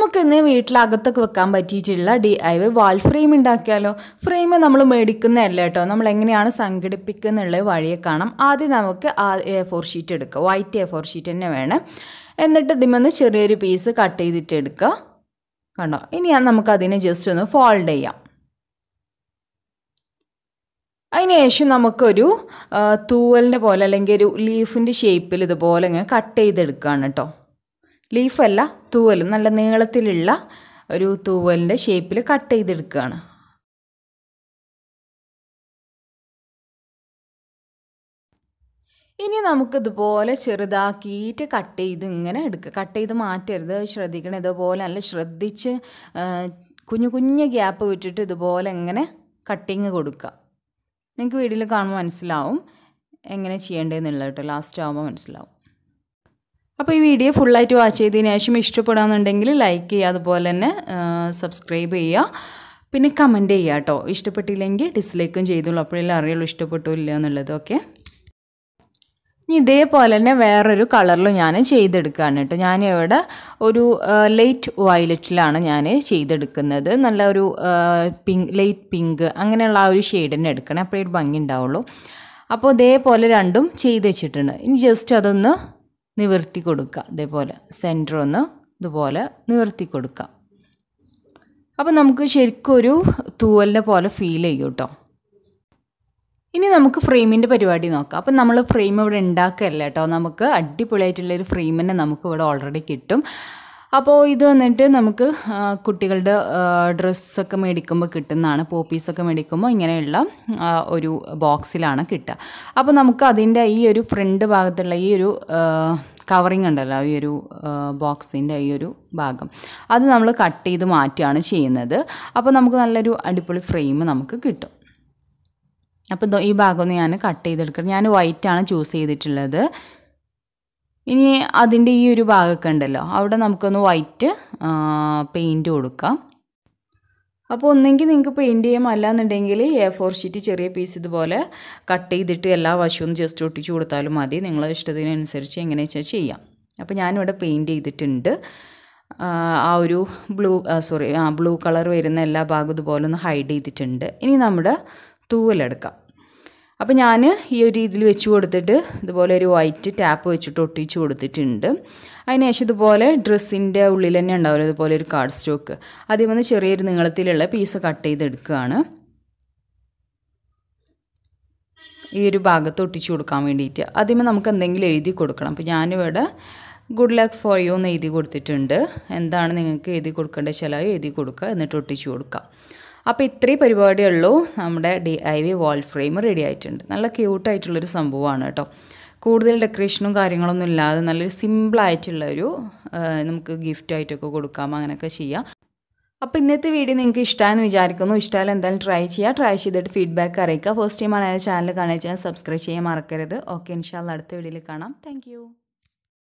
നമുക്കിന്ന് വീട്ടിലകത്തൊക്കെ വെക്കാൻ പറ്റിയിട്ടുള്ള D I Y wall frame ഉണ്ടാക്കിയാലോ ഫ്രെയിം നമ്മൾ മേടിക്കുന്നതല്ല കേട്ടോ നമ്മൾ എങ്ങനെയാണ് സംഘടിപ്പിക്കുന്നുള്ള വഴിയെ കാണാം ആദ്യം നമുക്ക് ആ എ ഫോർ ഷീറ്റ് എടുക്കുക വൈറ്റ് എ ഫോർ ഷീറ്റ് തന്നെ വേണം എന്നിട്ട് ഇതിമെന്ന് ചെറിയൊരു പീസ് കട്ട് ചെയ്തിട്ട് എടുക്കുക കണ്ടോ ഇനി നമുക്കതിനെ ജസ്റ്റ് ഒന്ന് ഫോൾഡ് ചെയ്യാം അതിനുശേഷം നമുക്കൊരു തൂവലിൻ്റെ പോലെ അല്ലെങ്കിൽ ഒരു ലീഫിൻ്റെ ഷേപ്പിൽ ഇതുപോലെ ഇങ്ങനെ കട്ട് ചെയ്തെടുക്കുകയാണ് കേട്ടോ ലീഫല്ല തൂവൽ നല്ല നീളത്തിലുള്ള ഒരു തൂവലിൻ്റെ ഷേപ്പിൽ കട്ട് ചെയ്തെടുക്കുകയാണ് ഇനി നമുക്കിതുപോലെ ചെറുതാക്കിയിട്ട് കട്ട് ചെയ്ത് ഇങ്ങനെ എടുക്കുക കട്ട് ചെയ്ത് മാറ്റരുത് ശ്രദ്ധിക്കണം ഇതുപോലെ നല്ല ശ്രദ്ധിച്ച് കുഞ്ഞു കുഞ്ഞു ഗ്യാപ്പ് വിട്ടിട്ട് ഇതുപോലെ ഇങ്ങനെ കട്ടിങ് കൊടുക്കുക നിങ്ങൾക്ക് വീഡിയോയിൽ കാണുമ്പോൾ മനസ്സിലാവും എങ്ങനെ ചെയ്യേണ്ടതെന്നുള്ളത് കേട്ടോ ലാസ്റ്റ് ആകുമ്പോൾ മനസ്സിലാവും അപ്പോൾ ഈ വീഡിയോ ഫുള്ളായിട്ട് വാച്ച് ചെയ്തതിന് ശേഷം ഇഷ്ടപ്പെടാമെന്നുണ്ടെങ്കിൽ ലൈക്ക് ചെയ്യുക അതുപോലെ തന്നെ സബ്സ്ക്രൈബ് ചെയ്യുക പിന്നെ കമൻറ്റ് ചെയ്യുക കേട്ടോ ഇഷ്ടപ്പെട്ടില്ലെങ്കിൽ ഡിസ്ലൈക്കും ചെയ്തോളൂ അപ്പോഴെല്ലാം അറിയുള്ളൂ ഇഷ്ടപ്പെട്ടു ഇല്ല എന്നുള്ളത് ഓക്കെ ഇനി ഇതേപോലെ തന്നെ വേറൊരു കളറിൽ ഞാൻ ചെയ്തെടുക്കുകയാണ് കേട്ടോ ഞാനിവിടെ ഒരു ലൈറ്റ് വയലറ്റിലാണ് ഞാൻ ചെയ്തെടുക്കുന്നത് നല്ല ഒരു പിങ്ക് ലൈറ്റ് പിങ്ക് അങ്ങനെയുള്ള ആ ഒരു ഷെയ്ഡ് തന്നെ എടുക്കണം അപ്പോഴേ ഒരു ഭംഗി ഉണ്ടാവുള്ളൂ അപ്പോൾ ഇതേപോലെ രണ്ടും ചെയ്ത് വെച്ചിട്ടുണ്ട് ഇനി ജസ്റ്റ് അതൊന്ന് നിവർത്തി കൊടുക്കുക ഇതേപോലെ സെൻറ്റർ ഒന്ന് ഇതുപോലെ നിവർത്തി കൊടുക്കുക അപ്പോൾ നമുക്ക് ശരിക്കും ഒരു തൂവലിനെ പോലെ ഫീൽ ചെയ്യും കേട്ടോ ഇനി നമുക്ക് ഫ്രെയിമിൻ്റെ പരിപാടി നോക്കാം അപ്പം നമ്മൾ ഫ്രെയിം ഇവിടെ ഉണ്ടാക്കുകയല്ല കേട്ടോ നമുക്ക് അടിപൊളിയായിട്ടുള്ളൊരു ഫ്രെയിം തന്നെ നമുക്ക് ഇവിടെ ഓൾറെഡി കിട്ടും അപ്പോൾ ഇത് വന്നിട്ട് നമുക്ക് കുട്ടികളുടെ ഡ്രസ്സൊക്കെ മേടിക്കുമ്പോൾ കിട്ടുന്നതാണ് പോപ്പീസൊക്കെ മേടിക്കുമ്പോൾ ഇങ്ങനെയുള്ള ഒരു ബോക്സിലാണ് കിട്ടുക അപ്പോൾ നമുക്ക് അതിൻ്റെ ഈ ഒരു ഫ്രണ്ട് ഭാഗത്തുള്ള ഈ ഒരു കവറിങ് ഉണ്ടല്ലോ ഈ ഒരു ബോക്സിൻ്റെ ഈ ഒരു ഭാഗം അത് നമ്മൾ കട്ട് ചെയ്ത് മാറ്റുകയാണ് ചെയ്യുന്നത് അപ്പോൾ നമുക്ക് നല്ലൊരു അടിപൊളി ഫ്രെയിം നമുക്ക് കിട്ടും അപ്പോൾ ഈ ഭാഗമൊന്ന് ഞാൻ കട്ട് ചെയ്തെടുക്കണം ഞാൻ വൈറ്റാണ് ചൂസ് ചെയ്തിട്ടുള്ളത് ഇനി അതിൻ്റെ ഈ ഒരു ഭാഗമൊക്കെ ഉണ്ടല്ലോ അവിടെ നമുക്കൊന്ന് വൈറ്റ് പെയിൻറ്റ് കൊടുക്കാം അപ്പോൾ ഒന്നെങ്കിൽ നിങ്ങൾക്ക് പെയിൻറ്റ് ചെയ്യാം അല്ലാന്നുണ്ടെങ്കിൽ എ ഫോർ ഷീറ്റ് ചെറിയ പീസ് ഇതുപോലെ കട്ട് ചെയ്തിട്ട് എല്ലാ വശവും ജസ്റ്റ് ഒട്ടിച്ച് കൊടുത്താലും മതി നിങ്ങളെ ഇഷ്ടത്തിനനുസരിച്ച് എങ്ങനെ വെച്ചാൽ ചെയ്യാം അപ്പോൾ ഞാനിവിടെ പെയിൻറ്റ് ചെയ്തിട്ടുണ്ട് ആ ഒരു ബ്ലൂ സോറി ആ ബ്ലൂ കളർ വരുന്ന എല്ലാ ഭാഗവും ഇതുപോലെ ഒന്ന് ഹൈഡ് ചെയ്തിട്ടുണ്ട് ഇനി നമ്മുടെ തൂവലെടുക്കാം അപ്പോൾ ഞാൻ ഈ ഒരു രീതിയിൽ വെച്ച് കൊടുത്തിട്ട് ഇതുപോലെ ഒരു വൈറ്റ് ടാപ്പ് വെച്ചിട്ട് ഒട്ടിച്ച് കൊടുത്തിട്ടുണ്ട് അതിനുശേഷം ഇതുപോലെ ഡ്രസ്സിൻ്റെ ഉള്ളിൽ തന്നെ ഉണ്ടാവില്ല ഇതുപോലെ ഒരു കാർഡ് സ്റ്റോക്ക് ആദ്യം വന്ന് ചെറിയൊരു നീളത്തിലുള്ള പീസ് കട്ട് ചെയ്തെടുക്കുകയാണ് ഈ ഒരു ഭാഗത്ത് ഒട്ടിച്ച് കൊടുക്കാൻ വേണ്ടിയിട്ട് ആദ്യമേ നമുക്ക് എന്തെങ്കിലും എഴുതി കൊടുക്കണം അപ്പോൾ ഞാനിവിടെ ഗുഡ് ലക്ക് ഫോർ യു എന്ന് എഴുതി കൊടുത്തിട്ടുണ്ട് എന്താണ് നിങ്ങൾക്ക് എഴുതി കൊടുക്കേണ്ട ചിലവ് എഴുതി കൊടുക്കുക എന്നിട്ട് ഒട്ടിച്ച് കൊടുക്കുക അപ്പോൾ ഇത്രയും പരിപാടിയുള്ളൂ നമ്മുടെ D I V wall frame ready ആയിട്ടുണ്ട് നല്ല ക്യൂട്ടായിട്ടുള്ളൊരു സംഭവമാണ് കേട്ടോ കൂടുതൽ ഡെക്കറേഷനും കാര്യങ്ങളൊന്നും ഇല്ലാതെ നല്ലൊരു സിമ്പിളായിട്ടുള്ളൊരു നമുക്ക് ഗിഫ്റ്റ് ആയിട്ടൊക്കെ കൊടുക്കാം അങ്ങനെയൊക്കെ ചെയ്യാം അപ്പോൾ ഇന്നത്തെ വീഡിയോ നിങ്ങൾക്ക് ഇഷ്ടമായെന്ന് വിചാരിക്കുന്നു ഇഷ്ടമായാലും എന്തായാലും ട്രൈ ചെയ്യുക ട്രൈ ചെയ്തിട്ട് ഫീഡ്ബാക്ക് അറിയിക്കുക ഫസ്റ്റ് ടൈമാണ് ചാനൽ കാണുക ചാനൽ സബ്സ്ക്രൈബ് ചെയ്യാൻ മറക്കരുത് ഓക്കെ ഇൻഷാല്ല അടുത്ത വീഡിയോയിൽ കാണാം താങ്ക്